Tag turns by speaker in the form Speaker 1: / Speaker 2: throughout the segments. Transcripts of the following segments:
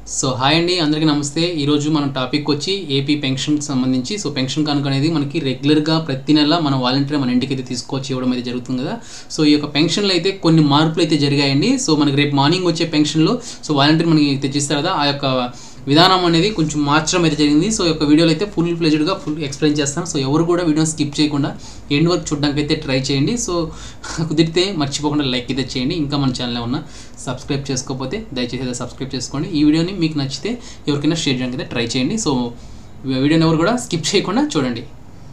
Speaker 1: so hi అండి అందరికీ నమస్తే ఈరోజు మన టాపిక్ వచ్చి ఏపీ పెన్షన్ సంబంధించి సో పెన్షన్ కనుక అనేది మనకి రెగ్యులర్గా ప్రతి నెల మన వాలంటీర్ మన ఇంటికి అయితే తీసుకొచ్చి ఇవ్వడం అయితే జరుగుతుంది కదా సో ఈ యొక్క పెన్షన్లో అయితే కొన్ని మార్పులు అయితే జరిగాయండి సో మనకి రేపు మార్నింగ్ వచ్చే పెన్షన్లో సో వాలంటీర్ మనకి తెచ్చిస్తారు కదా ఆ యొక్క విధానం అనేది కొంచెం మార్చడం అయితే జరిగింది సో ఈ యొక్క వీడియోలో అయితే ఫుల్ ఫ్లెజ్డ్గా ఫుల్ ఎక్స్ప్లెయిన్ చేస్తాను సో ఎవరు కూడా వీడియోని స్కిప్ చేయకుండా ఎండ్ వరకు చూడడానికి అయితే ట్రై చేయండి సో కుదిరితే మర్చిపోకుండా లైక్ అయితే చేయండి ఇంకా మన ఛానల్లో ఉన్న సబ్స్క్రైబ్ చేసుకోకపోతే దయచేసి అయితే సబ్స్క్రైబ్ చేసుకోండి ఈ వీడియోని మీకు నచ్చితే ఎవరికైనా షేర్ చేయడానికి అయితే ట్రై చేయండి సో వీడియోని ఎవరు కూడా స్కిప్ చేయకుండా చూడండి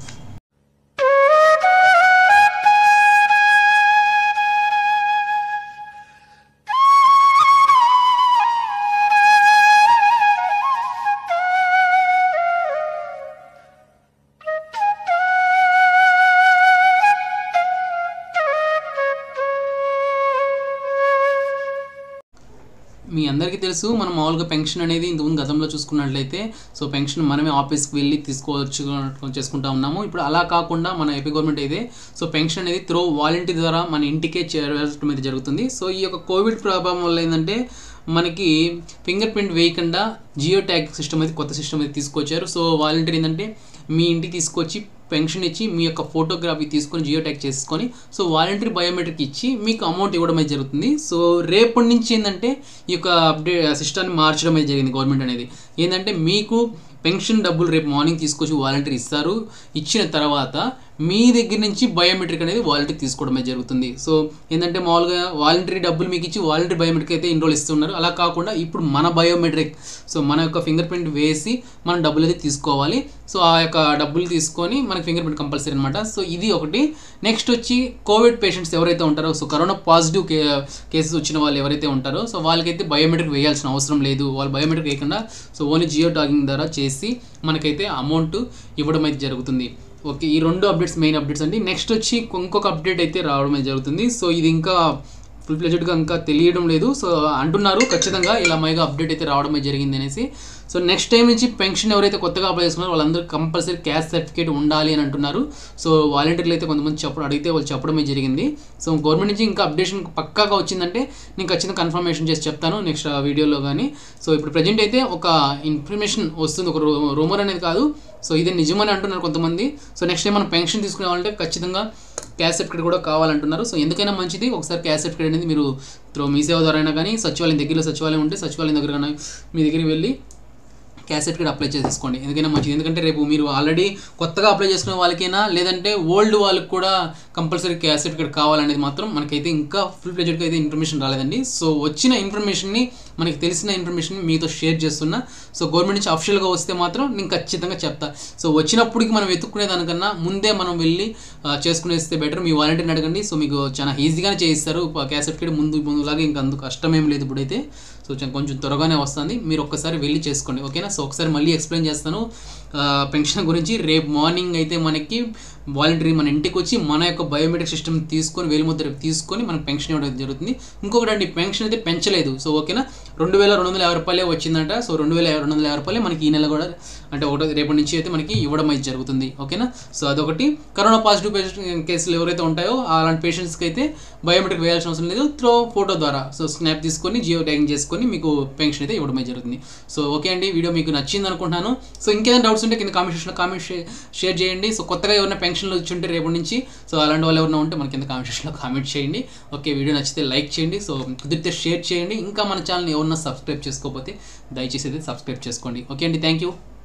Speaker 1: మీ అందరికీ తెలుసు మనం మామూలుగా పెన్షన్ అనేది ఇంతకుముందు గతంలో చూసుకున్నట్లయితే సో పెన్షన్ మనమే ఆఫీస్కి వెళ్ళి తీసుకోవచ్చు చేసుకుంటా ఉన్నాము ఇప్పుడు అలా కాకుండా మన ఏపీ గవర్నమెంట్ అయితే సో పెన్షన్ అనేది త్రో వాలంటీర్ ద్వారా మన ఇంటికే చేరవేయడం అయితే జరుగుతుంది సో ఈ యొక్క కోవిడ్ ప్రభావం వల్ల ఏంటంటే మనకి ఫింగర్ ప్రింట్ వేయకుండా జియో ట్యాగ్ సిస్టమ్ అయితే కొత్త సిస్టమ్ అయితే తీసుకొచ్చారు సో వాలంటీర్ ఏంటంటే మీ ఇంటికి తీసుకొచ్చి పెన్షన్ ఇచ్చి మీ యొక్క ఫోటోగ్రఫీ తీసుకొని జియో ట్యాగ్ చేసుకొని సో వాలంటరీ బయోమెట్రిక్ ఇచ్చి మీకు అమౌంట్ ఇవ్వడం అయితే జరుగుతుంది సో రేపటి నుంచి ఏంటంటే ఈ యొక్క అప్డేట్ సిస్టమ్ని మార్చడం అయితే జరిగింది గవర్నమెంట్ అనేది ఏంటంటే మీకు పెన్షన్ డబ్బులు రేపు మార్నింగ్ తీసుకొచ్చి వాలంటీర్ ఇస్తారు ఇచ్చిన తర్వాత మీ దగ్గర నుంచి బయోమెట్రిక్ అనేది వాలంటీర్ తీసుకోవడమే జరుగుతుంది సో ఏంటంటే మామూలుగా వాలంటరీ డబ్బులు మీకు ఇచ్చి వాలంటరీ బయోమెట్రిక్ అయితే ఇన్రోల్ ఇస్తున్నారు అలా కాకుండా ఇప్పుడు మన బయోమెట్రిక్ సో మన యొక్క ఫింగర్ ప్రింట్ వేసి మనం డబ్బులు అయితే తీసుకోవాలి సో ఆ యొక్క డబ్బులు తీసుకొని మనకి ఫింగర్ ప్రింట్ కంపల్సరీ అనమాట సో ఇది ఒకటి నెక్స్ట్ వచ్చి కోవిడ్ పేషెంట్స్ ఎవరైతే ఉంటారో సో కరోనా పాజిటివ్ కే కేసెస్ వచ్చిన వాళ్ళు ఎవరైతే ఉంటారో సో వాళ్ళకైతే బయోమెట్రిక్ వేయాల్సిన అవసరం లేదు వాళ్ళు బయోమెట్రిక్ వేయకుండా సో ఓన్లీ జియో టాగింగ్ ద్వారా చేసి మనకైతే అమౌంట్ ఇవ్వడం అయితే జరుగుతుంది ఓకే ఈ రెండు అప్డేట్స్ మెయిన్ అప్డేట్స్ అండి నెక్స్ట్ వచ్చి ఇంకొక అప్డేట్ అయితే రావడం అయితే జరుగుతుంది సో ఇది ఇంకా ఫుల్ ప్లెజెడ్గా ఇంకా తెలియడం లేదు సో అంటున్నారు ఖచ్చితంగా ఇలా మైగా అప్డేట్ అయితే రావడమే జరిగింది అనేసి సో నెక్స్ట్ టైం నుంచి పెన్షన్ ఎవరైతే కొత్తగా అప్లై చేసుకున్నారో వాళ్ళందరూ కంపల్సరీ క్యాస్ట్ సర్టిఫికేట్ ఉండాలి అని అంటున్నారు సో వాలంటీర్లు అయితే కొంతమంది చెప్పడం అడిగితే వాళ్ళు చెప్పడమే జరిగింది సో గవర్నమెంట్ నుంచి ఇంకా అప్డేషన్ పక్కాగా వచ్చిందంటే నేను ఖచ్చితంగా కన్ఫర్మేషన్ చేసి చెప్తాను నెక్స్ట్ వీడియోలో కానీ సో ఇప్పుడు ప్రజెంట్ అయితే ఒక ఇన్ఫర్మేషన్ వస్తుంది ఒక రూమర్ అనేది కాదు సో ఇది నిజమని అంటున్నారు కొంతమంది సో నెక్స్ట్ టైం మనం పెన్షన్ తీసుకునే వాళ్ళంటే ఖచ్చితంగా క్యాష్ సర్టిఫికేట్ కూడా కావాలంటున్నారు సో ఎందుకైనా మంచిది ఒకసారి క్యాష్ సర్టిఫికేట్ అనేది మీరు త్రో మీ సేవ ద్వారా అయినా కానీ సచివాలయం దగ్గరలో సచివాలయం ఉంటే సచివాలయం దగ్గర కానీ మీ దగ్గరికి వెళ్ళి క్యాష్ సర్టిఫికేట్ అప్లై చేసేసుకోండి ఎందుకైనా మంచిది ఎందుకంటే రేపు మీరు ఆల్రెడీ కొత్తగా అప్లై చేసుకునే వాళ్ళకైనా లేదంటే ఓల్డ్ వాళ్ళకి కూడా కంపల్సరీ క్యాష్ సర్టిఫికేట్ కావాలనేది మాత్రం మనకైతే ఇంకా ఫుల్ ప్లెజెడ్గా అయితే ఇన్ఫర్మేషన్ రాలేదండి సో వచ్చిన ఇన్ఫర్మేషన్ని మనకి తెలిసిన ఇన్ఫర్మేషన్ మీతో షేర్ చేస్తున్నా సో గవర్నమెంట్ నుంచి అఫిషియల్గా వస్తే మాత్రం నేను ఖచ్చితంగా చెప్తా సో వచ్చినప్పటికి మనం వెతుక్కునే దానికన్నా ముందే మనం వెళ్ళి చేసుకునేస్తే బెటర్ మీ వాలంటీర్ని అడగండి సో మీకు చాలా ఈజీగానే చేయిస్తారు క్యాష్ సర్టిఫికేట్ ముందు ముందులాగా ఇంకా అందుకు కష్టమేం లేదు ఇప్పుడైతే సో కొంచెం త్వరగానే వస్తుంది మీరు ఒక్కసారి వెళ్ళి చేసుకోండి ఓకేనా సో ఒకసారి మళ్ళీ ఎక్స్ప్లెయిన్ చేస్తాను పెన్షన్ గురించి రేపు మార్నింగ్ అయితే మనకి వాలంటరీ మన ఇంటికి వచ్చి మన యొక్క బయోమెట్రిక్ సిస్టమ్ తీసుకొని వేలిముద్ర తీసుకొని మనకు పెన్షన్ ఇవ్వడం జరుగుతుంది ఇంకొకటి అండి పెన్షన్ అయితే పెంచలేదు సో ఓకేనా రెండు వేల రెండు వందల యాభై రూపాయలే వచ్చిందంట సో రెండు వేల రెండు వందల యాభై రూపాయలే మనకి ఈ నెల కూడా అంటే ఒకటో రేపటి నుంచి అయితే మనకి ఇవ్వడం అయితే జరుగుతుంది ఓకేనా సో అదొకటి కరోనా పాజిటివ్ పేషెంట్ కేసులు ఎవరైతే ఉంటాయో అలాంటి పేషెంట్స్కి అయితే బయోమెట్రిక్ వేయాల్సిన అవసరం లేదు త్రో ఫోటో ద్వారా సో స్నాప్ తీసుకొని జియో ట్యాగింగ్ చేసుకొని మీకు పెన్షన్ అయితే ఇవ్వడం అయితే జరుగుతుంది సో ఓకే అండి వీడియో మీకు నచ్చింది అనుకుంటున్నాను సో ఇంకేదైనా డౌట్స్ ఉంటే కింద కామెంట్ సెక్షన్లో కామెంట్ షేర్ చేయండి సో కొత్తగా ఎవరైనా పెన్షన్లు వచ్చి ఉంటే రేపటి నుంచి సో అలాంటి వాళ్ళు ఎవరైనా ఉంటే మన కింద కామెంట్ సెక్షన్లో కామెంట్ చేయండి ఓకే వీడియో నచ్చితే లైక్ చేయండి సో కుదిరితే షేర్ చేయండి ఇంకా మన ఛానల్ని ఎవరన్నా సబ్స్క్రైబ్ చేసుకోకపోతే దయచేసి అయితే సబ్స్క్రైబ్ చేసుకోండి ఓకే అండి థ్యాంక్ యూ